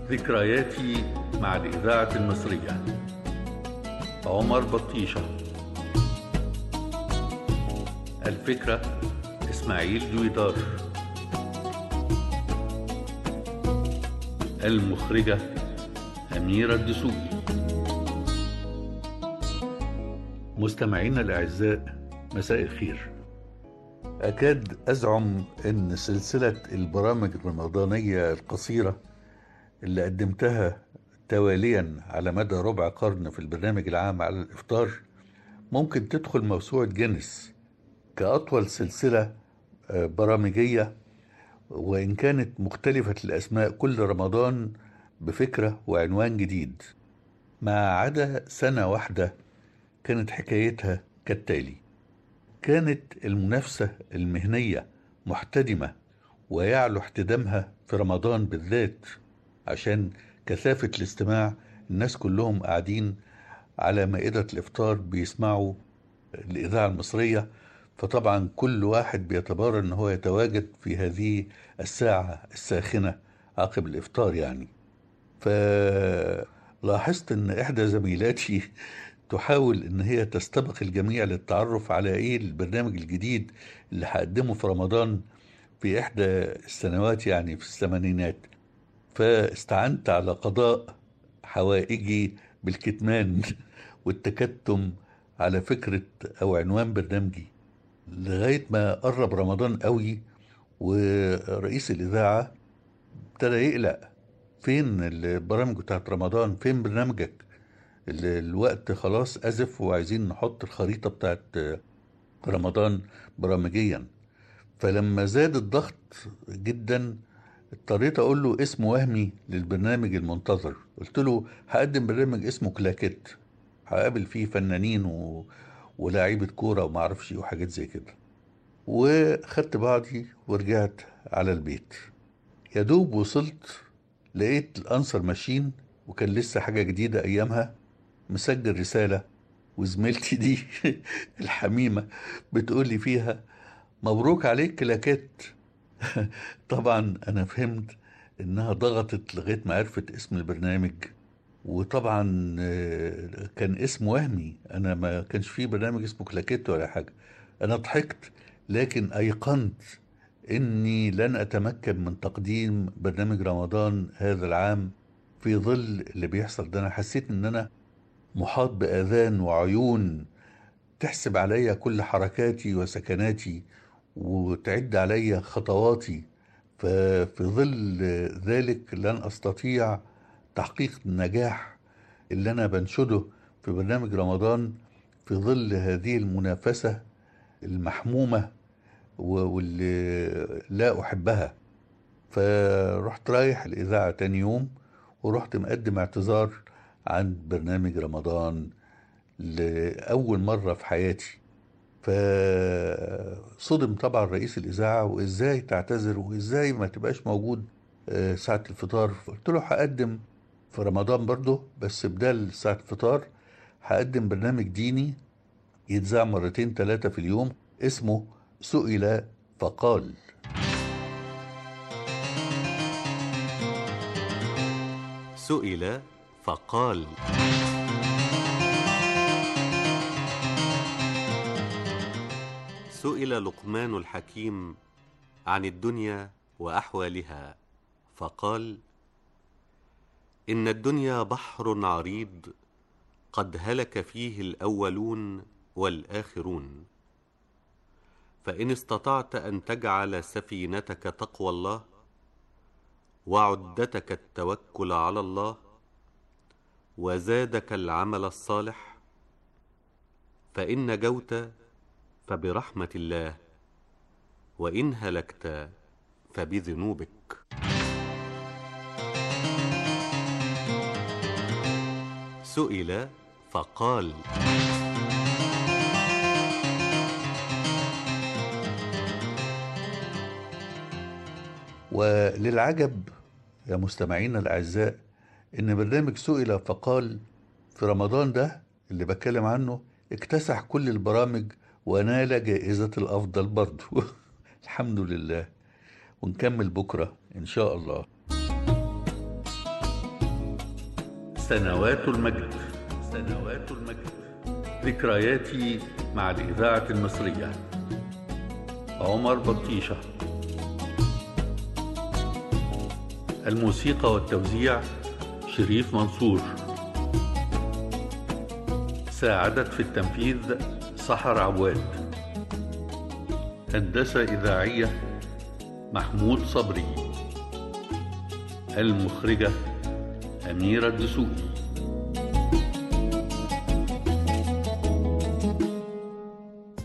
ذكرياتي مع الإذاعة المصرية عمر بطيشة الفكرة إسماعيل دويدار المخرجة أميرة الدسوقي مستمعينا الأعزاء مساء الخير أكاد أزعم أن سلسلة البرامج الرمضانية القصيرة اللي قدمتها تواليا على مدى ربع قرن في البرنامج العام على الإفطار ممكن تدخل موسوعة جينيس كأطول سلسلة برامجية وإن كانت مختلفة الأسماء كل رمضان بفكرة وعنوان جديد ما عدا سنة واحدة كانت حكايتها كالتالي كانت المنافسة المهنية محتدمة ويعلو احتدامها في رمضان بالذات عشان كثافة الاستماع الناس كلهم قاعدين على مائدة الإفطار بيسمعوا الإذاعة المصرية فطبعا كل واحد بيتبارى ان هو يتواجد في هذه الساعة الساخنة عقب الإفطار يعني فلاحظت ان إحدى زميلاتي تحاول ان هي تستبق الجميع للتعرف على ايه البرنامج الجديد اللي هقدمه في رمضان في احدى السنوات يعني في الثمانينات فاستعنت على قضاء حوائجي بالكتمان والتكتم على فكرة او عنوان برنامجي لغاية ما قرب رمضان قوي ورئيس الإذاعة ابتدى يقلق فين البرامج بتاعت رمضان فين برنامجك الوقت خلاص أزف وعايزين نحط الخريطة بتاعت رمضان برامجيا فلما زاد الضغط جدا اضطريت اقول له اسم وهمي للبرنامج المنتظر قلت له هقدم برنامج اسمه كلاكيت هقابل فيه فنانين و... ولاعيبة كورة وما اعرفش وحاجات زي كده وخدت بعضي ورجعت على البيت يا دوب وصلت لقيت الانسر ماشين وكان لسه حاجة جديدة ايامها مسجل رسالة وزميلتي دي الحميمة بتقول لي فيها مبروك عليك كلاكيت طبعا انا فهمت انها ضغطت لغايه ما عرفت اسم البرنامج وطبعا كان اسم وهمي انا ما كانش فيه برنامج اسمه كلاكيت ولا حاجه انا ضحكت لكن ايقنت اني لن اتمكن من تقديم برنامج رمضان هذا العام في ظل اللي بيحصل ده انا حسيت ان انا محاط باذان وعيون تحسب عليا كل حركاتي وسكناتي وتعد علي خطواتي ففي ظل ذلك لن استطيع تحقيق النجاح اللي انا بنشده في برنامج رمضان في ظل هذه المنافسه المحمومه واللي لا احبها فرحت رايح الاذاعه تاني يوم ورحت مقدم اعتذار عن برنامج رمضان لاول مره في حياتي فصدم طبعا رئيس الاذاعه وازاي تعتذر وازاي ما تبقاش موجود ساعه الفطار قلت له هقدم في رمضان برضه بس بدال ساعه الفطار هقدم برنامج ديني يتذاع مرتين ثلاثه في اليوم اسمه سئل فقال سئل فقال سئل لقمان الحكيم عن الدنيا واحوالها فقال ان الدنيا بحر عريض قد هلك فيه الاولون والاخرون فان استطعت ان تجعل سفينتك تقوى الله وعدتك التوكل على الله وزادك العمل الصالح فان نجوت فبرحمه الله وان هلكت فبذنوبك سئل فقال وللعجب يا مستمعينا الاعزاء ان برنامج سئل فقال في رمضان ده اللي بتكلم عنه اكتسح كل البرامج ونال جائزة الأفضل برضو الحمد لله ونكمل بكرة إن شاء الله سنوات المجد سنوات المجد ذكرياتي مع الإذاعة المصرية عمر بطيشة الموسيقى والتوزيع شريف منصور ساعدت في التنفيذ سحر عواد هندسة إذاعية محمود صبري المخرجة أميرة الدسوقي